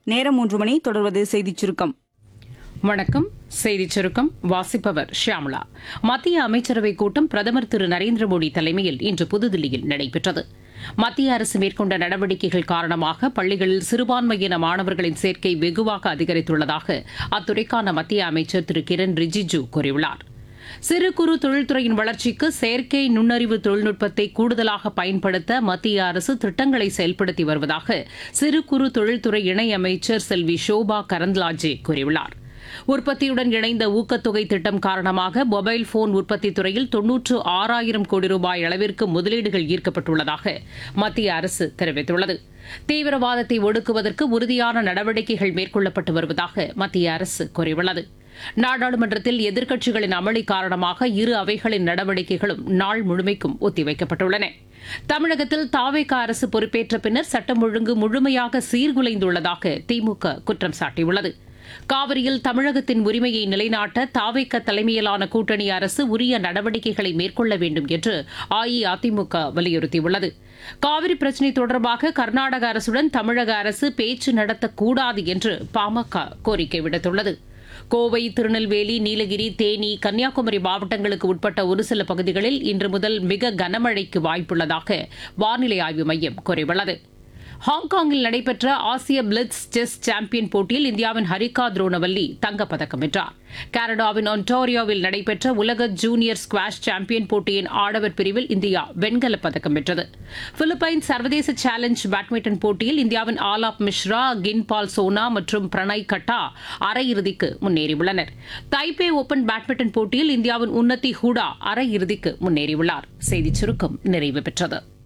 நேரம் மூன்று மணி தொடர்வது செய்திச் சுருக்கம் வணக்கம் செய்திச் சுருக்கம் வாசிப்பவர் ஷியாமளா மத்திய அமைச்சரவைக் கூட்டம் பிரதமர் திரு நரேந்திர மோடி தலைமையில் இன்று புதுதில்லியில் நடைபெற்றது மத்திய அரசு மேற்கொண்ட நடவடிக்கைகள் காரணமாக பள்ளிகளில் சிறுபான்மையின மாணவர்களின் சேர்க்கை வெகுவாக அதிகரித்துள்ளதாக அத்துறைக்கான மத்திய அமைச்சர் திரு கிரண் ரிஜிஜு கூறியுள்ளார் சிறு குறு தொழில்துறையின் வளர்ச்சிக்கு செயற்கை நுண்ணறிவு தொழில்நுட்பத்தை கூடுதலாக பயன்படுத்த மத்திய அரசு திட்டங்களை செயல்படுத்தி வருவதாக சிறு குறு தொழில்துறை இணையமைச்சர் செல்வி ஷோபா கரந்த்லாஜே கூறியுள்ளார் உற்பத்தியுடன் இணைந்த ஊக்கத்தொகை திட்டம் காரணமாக மொபைல் போன் உற்பத்தி துறையில் தொன்னூற்று ஆறாயிரம் கோடி ரூபாய் அளவிற்கு முதலீடுகள் ஈர்க்கப்பட்டுள்ளதாக மத்திய அரசு தெரிவித்துள்ளது தீவிரவாதத்தை ஒடுக்குவதற்கு உறுதியான நடவடிக்கைகள் மேற்கொள்ளப்பட்டு வருவதாக மத்திய அரசு கூறியுள்ளது நாடாளுமன்றத்தில் எதிர்க்கட்சிகளின் அமளி காரணமாக இரு அவைகளின் நடவடிக்கைகளும் நாள் முழுமைக்கும் ஒத்திவைக்கப்பட்டுள்ளன தமிழகத்தில் தாவேக அரசு பொறுப்பேற்ற பின்னர் சட்டம் ஒழுங்கு முழுமையாக சீர்குலைந்துள்ளதாக திமுக குற்றம் சாட்டியுள்ளது காவிரியில் தமிழகத்தின் உரிமையை நிலைநாட்ட தாவேக்க தலைமையிலான கூட்டணி அரசு உரிய நடவடிக்கைகளை மேற்கொள்ள வேண்டும் என்று அஇஅதிமுக வலியுறுத்தியுள்ளது காவிரி பிரச்சினை தொடர்பாக கர்நாடக அரசுடன் தமிழக அரசு பேச்சு நடத்தக்கூடாது என்று பாமக கோரிக்கை விடுத்துள்ளது கோவை திருநெல்வேலி நீலகிரி தேனி கன்னியாகுமரி மாவட்டங்களுக்கு உட்பட்ட ஒரு சில பகுதிகளில் இன்று முதல் மிக கனமழைக்கு வாய்ப்புள்ளதாக வானிலை ஆய்வு மையம் கூறியுள்ளது ஹாங்காங்கில் நடைபெற்ற ஆசிய பிளிட்ஸ் செஸ் சாம்பியன் போட்டியில் இந்தியாவின் ஹரிகா துரோனவல்லி தங்கப்பதக்கம் வென்றார் கனடாவின் ஒன்டாரியோவில் நடைபெற்ற உலக ஜூனியர் ஸ்குவாஷ் சாம்பியன் போட்டியின் ஆடவர் பிரிவில் இந்தியா வெண்கலப் பதக்கம் வென்றது பிலிப்பைன்ஸ் சர்வதேச சேலஞ்ச் பேட்மிண்டன் போட்டியில் இந்தியாவின் ஆலாப் மிஸ்ரா கின்பால் சோனா மற்றும் பிரணய் கட்டா அரையிறுதிக்கு முன்னேறியுள்ளனர் தைபே ஓபன் பேட்மிண்டன் போட்டியில் இந்தியாவின் உன்னதி ஹூடா அரையிறுதிக்கு முன்னேறியுள்ளார் செய்திச் சுருக்கம் நிறைவு பெற்றது